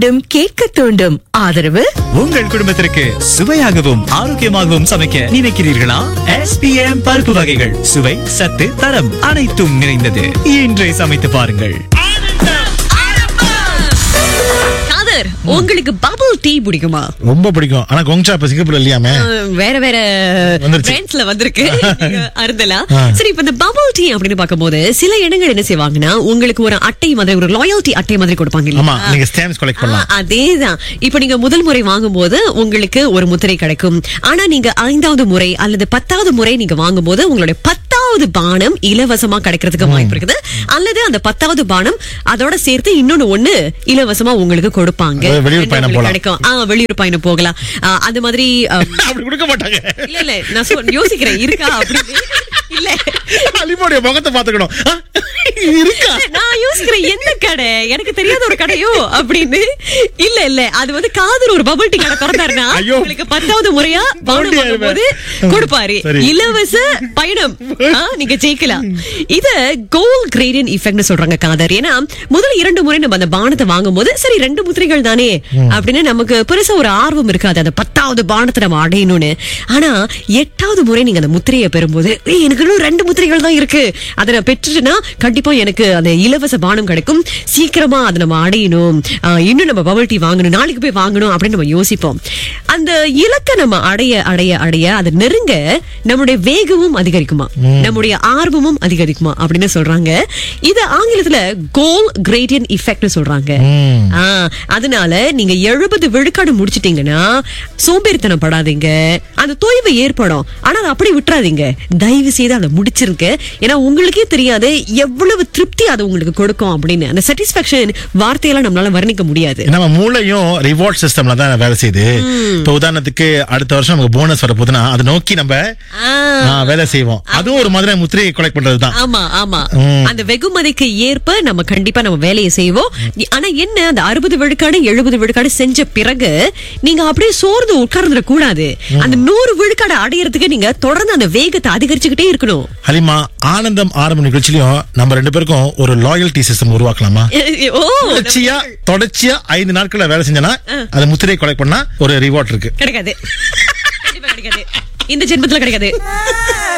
தூண்டும் கேட்க தூண்டும் ஆதரவு உங்கள் குடும்பத்திற்கு சுவையாகவும் ஆரோக்கியமாகவும் சமைக்க நினைக்கிறீர்களா எஸ்பிஎம் பருப்பு வகைகள் சுவை சத்து தரம் அனைத்தும் நிறைந்தது இன்றை சமைத்து பாருங்கள் காதர் உங்களுக்கு பபிள் டீ பிடிக்குமா ரொம்ப பிடிக்கும் ஆனா கொங்சா இப்ப சிங்கப்பூர்ல இல்லையாமே அஹ், வேற வேற வந்துருச்சு. பிராண்ட்ஸ்ல வந்திருக்கு நீங்க அருந்தலாம் ஆ. சரி இப்ப இந்த பபிள் டீ அப்படின்னு பார்க்கும்போது சில இடங்கள் என்ன செய்வாங்கன்னா உங்களுக்கு ஒரு அட்டை மாதிரி ஒரு லாயல்டி அட்டை மாதிரி கொடுப்பாங்க ஆமா இல்லையா? நீங்க ஸ்டாம்ப்ஸ் கலெக்ட் பண்ணலாம் ஆ, அதேதான் இப்ப நீங்க முதல் முறை வாங்கும்போது உங்களுக்கு ஒரு முத்திரை கிடைக்கும் ஆனா நீங்க ஐந்தாவது முறை அல்லது பத்தாவது முறை நீங்க வாங்கும்போது உங்களுடைய பத்தாவது பானம் இலவசமா கிடைக்கிறதுக்கு வாய்ப்பு இருக்குது அல்லது அந்த பத்தாவது பானம் அதோட சேர்த்து இன்னொன்னு ஒண்ணு இலவசமா உங்களுக்கு கொடுப்பாங்க அதாவது வெளியூர் ரெண்டு பயணம் உங்களுக்கு போலாம். கிடைக்கும் ஆ வெளியூர் பயணம் போகலாம் ஆ, அந்த மாதிரி ஆ, அப்படி கொடுக்க மாட்டாங்க இல்ல இல்ல நான் சொல்- யோசிக்கிறேன் இருக்கா அப்படின்னு இல்ல அலிமோடைய முகத்தை பாத்துக்கணும் ஆ, இது இருக்கா நான் யோசிக்கிறேன் எந்த கடை எனக்கு தெரியாத ஒரு கடையோ அப்படின்னு இல்ல இல்ல அது வந்து காதல் ஒரு பபிள் டீ கடை திறந்தாருன்னா ஐயோ. உங்களுக்கு பத்தாவது முறையா பவுனம் போட்டியா வாங்கும்போது கொடுப்பாரு சரி. இலவச பயணம் ஆ, நீங்க ஜெயிக்கலாம் இத கோல் கிரேடியன் இஃபெக்ட்னு சொல்றாங்க காதர் ஏன்னா முதல் இரண்டு முறை நம்ம அந்த பானத்தை வாங்கும்போது சரி ரெண்டு முத்திரைகள் தானே அப்படின்னு நமக்கு பெருசா ஒரு ஆர்வம் இருக்காது அந்த பத்தாவது பானத்தை நம்ம அடையணும்னு ஆனா எட்டாவது முறை நீங்க அந்த முத்திரையை பெறும்போது "ஏய், எனக்கு இன்னும் ரெண்டு முத்திரைகள் தான் இருக்கு அதை நான் பெற்றுட்டேன்னா கண்டிப்பா எனக்கு அந்த இலவச பானம் கிடைக்கும் சீக்கிரமா அதை நம்ம அடையணும் ஆ, இன்னும் நம்ம பபிள் டீ வாங்கணும் நாளைக்கு போய் வாங்கணும் அப்படின்னு நம்ம யோசிப்போம் அந்த இலக்கை நம்ம அடைய அடைய அடைய அது நெருங்க நம்முடைய வேகமும் அதிகரிக்குமா நம்முடைய ஆர்வமும் அதிகரிக்குமா அப்படின்னு சொல்றாங்க இது ஆங்கிலத்துல கோல் கிரேடியன் இஃபெக்ட் சொல்றாங்க ஆ, அதனால நீங்க எழுபது விழுக்காடு முடிச்சிட்டீங்கன்னா சோம்பேறித்தனம் படாதீங்க அந்த தொய்வு ஏற்படும் ஆனா அதை அப்படி விட்டுறாதீங்க தயவு செய்து அதை முடிச்சிருங்க ஏன்னா உங்களுக்கே தெரியாது எவ்வளவு திருப்தி அது உங்களுக்கு கொடுக்கும் அப்படின்னு அந்த சாட்டிஸ்பாக்சன் வார்த்தையெல்லாம் நம்மளால வர்ணிக்க முடியாது நம்ம மூளையும் ரிவார்ட் சிஸ்டம்ல தான் வேலை செய்யுது இப்ப உதாரணத்துக்கு அடுத்த வருஷம் நமக்கு போனஸ் வர போதுன்னா அதை நோக்கி நம்ம ஆ. ஆ, வேலை செய்வோம் அதுவும் ஒரு மாதிரி முத்திரையை கொலெக்ட் பண்றதுதான் ஆமா ஆமா ம். அந்த வெகுமதிக்கு ஏற்ப நம்ம கண்டிப்பா நம்ம வேலையை செய்வோம் ஆனா என்ன அந்த அறுபது விழுக்காடு எழுபது விழுக்காடு செஞ்ச பிறகு நீங்க அப்படியே சோர்ந்து உட்கார்ந்துட கூடாது அந்த நூறு விழுக்காடு அடையறதுக்கு நீங்க தொடர்ந்து அந்த வேகத்தை அதிகரிச்சுக்கிட்டே இருக்கணும் ஹலிமா ஆனந்தம் ஆரம்ப நிகழ்ச்சியிலும் நம்ம ரெண்டு பேருக்கும் ஒரு லாயல்டி சிஸ்டம் உருவாக்கலாமா ஓ தொடர்ச்சியா தொடர்ச்சியா ஐந்து நாட்கள்ல வேலை செஞ்சனா அந்த முத்திரையை கொலெக்ட் பண்ணா ஒரு ரிவார்ட் இருக்கு கிடைக்காது கண்டிப்பா கிடைக்காது இந்த ஜென்மத்துல கிடைக்காது